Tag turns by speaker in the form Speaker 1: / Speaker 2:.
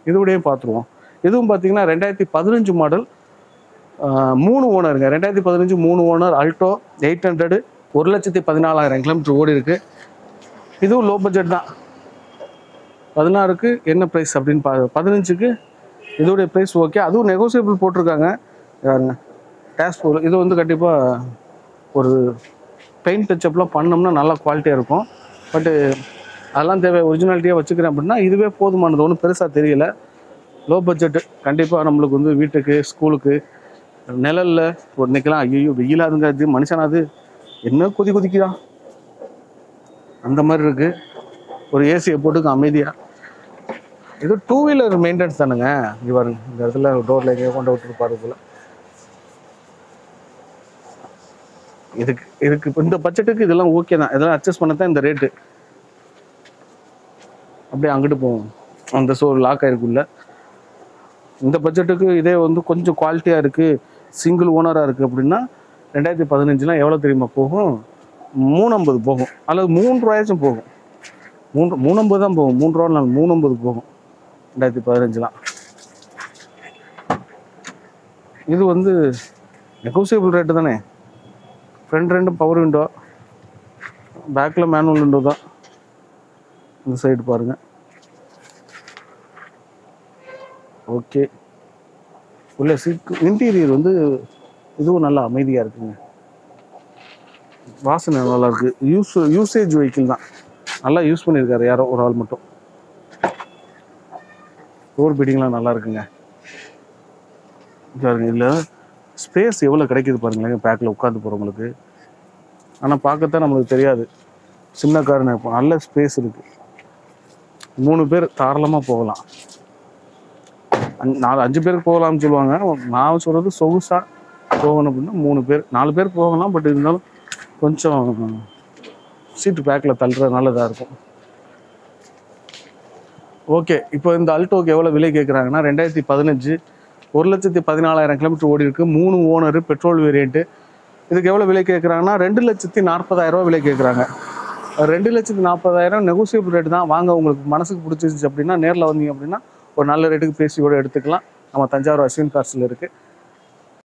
Speaker 1: இதோடையும் பார்த்துருவோம் இதுவும் பார்த்தீங்கன்னா ரெண்டாயிரத்தி பதினஞ்சு மாடல் மூணு ஓனருங்க ரெண்டாயிரத்தி பதினஞ்சு மூணு ஓனர் அல்டோ எயிட் ஹண்ட்ரடு ஒரு லட்சத்தி பதினாலாயிரம் கிலோமீட்டர் ஓடி இருக்கு இதுவும் லோ பட்ஜெட் தான் பதினாறுக்கு என்ன ப்ரைஸ் அப்படின்னு பா பதினஞ்சுக்கு இதோடைய ப்ரைஸ் ஓகே அதுவும் நெகோசியபிள் போட்டிருக்காங்க யாருங்க டேஷ்போர்ட் இது வந்து கண்டிப்பாக ஒரு பெயிண்ட் டச்சப்லாம் பண்ணோம்னா நல்லா குவாலிட்டியாக இருக்கும் பட்டு அதெல்லாம் தேவை ஒரிஜினாலிட்டியாக வச்சுக்கிறேன் அப்படின்னா இதுவே போதுமானது ஒன்றும் பெருசாக தெரியல லோ பட்ஜெட்டு கண்டிப்பாக நம்மளுக்கு வந்து வீட்டுக்கு ஸ்கூலுக்கு நிழலில் ஒரு நிற்கலாம் ஐயோ வெயிலாதுங்க அது மனுஷனாது என்ன கொதி கொதிக்குதான் அந்த மாதிரி இருக்குது ஒரு ஏசியை போட்டுக்க அமைதியாக இது டூ வீலர் மெயின்டெனன்ஸ் தானுங்க இங்கே பாருங்க இந்த இடத்துல டோரில் எங்கேயோ கொண்டு விட்டுருப்பாரு போல இதுக்கு இதுக்கு இப்போ இந்த பட்ஜெட்டுக்கு இதெல்லாம் ஓகே தான் இதெல்லாம் அட்ஜஸ்ட் பண்ண தான் இந்த ரேட்டு அப்படியே அங்கிட்டு போவோம் அந்த ஷோ லாக் ஆயிருக்குள்ள இந்த பட்ஜெட்டுக்கு இதே வந்து கொஞ்சம் குவாலிட்டியாக இருக்குது சிங்கிள் ஓனராக இருக்குது அப்படின்னா ரெண்டாயிரத்தி பதினஞ்சுலாம் எவ்வளோ தெரியுமா போகும் மூணம்பது போகும் அல்லது மூணு ரூபாயாச்சும் போகும் மூன்று மூணம்பது தான் போகும் மூணு ரூபா நாள் மூணம்பது போகும் ரெண்டாயிரத்தி பதினஞ்சுலாம் இது வந்து நெகோசியபிள் ரேட்டு தானே ஃப்ரண்ட் ரெண்டும் பவர் விண்டோ பேக்கில் மேனுவல் விண்டோ தான் இந்த சைடு பாருங்கள் ஓகே உள்ள சீட் இன்டீரியர் வந்து இதுவும் நல்லா அமைதியாக இருக்குங்க வாசனை நல்லா இருக்கு யூஸ் யூசேஜ் வெஹிக்கிள் தான் நல்லா யூஸ் பண்ணியிருக்காரு யாரோ ஒரு ஆள் மட்டும் டோர் பீடிங்லாம் நல்லா இருக்குங்க இங்க பாருங்க இதில் ஸ்பேஸ் எவ்வளோ கிடைக்குது பாருங்களேன் பேக்கில் உட்காந்து போகிறவங்களுக்கு ஆனால் பார்க்கத்தான் நம்மளுக்கு தெரியாது சின்ன காருன்னு இப்போ நல்ல ஸ்பேஸ் இருக்குது மூணு பேர் தாராளமாக போகலாம் அஞ்சு- நாலு அஞ்சு பேருக்கு போகலாம்னு சொல்லுவாங்க நான் சொல்கிறது சொகுசாக போகணும் அப்படின்னா மூணு பேர் நாலு பேர் போகலாம் பட் இருந்தாலும் கொஞ்சம் சீட்டு பேக்கில் தள்ளுறது நல்லதாக இருக்கும் ஓகே இப்போ இந்த அல்டோக்கு எவ்வளோ விலை கேட்குறாங்கன்னா ரெண்டாயிரத்தி பதினஞ்சு ஒரு லட்சத்தி பதினாலாயிரம் கிலோமீட்டர் ஓடி இருக்கு மூணு ஓனரு பெட்ரோல் வேரியண்ட்டு இதுக்கு எவ்வளோ விலை கேட்குறாங்கன்னா ரெண்டு லட்சத்தி நாற்பதாயிரம் ரூபா விலை கேட்குறாங்க ரெண்டு லட்சத்தி நாற்பதாயிரம் நெகோசியபிள் ரேட் தான் வாங்க உங்களுக்கு மனசுக்கு பிடிச்சிருந்துச்சு அப்படின்னா நேரில் வந்தீங்க அப்படின்னா ஒரு நல்ல ரேட்டுக்கு பேசி கூட எடுத்துக்கலாம் நம்ம தஞ்சாவூர் அஸ்வின் கார்ஸில் இருக்குது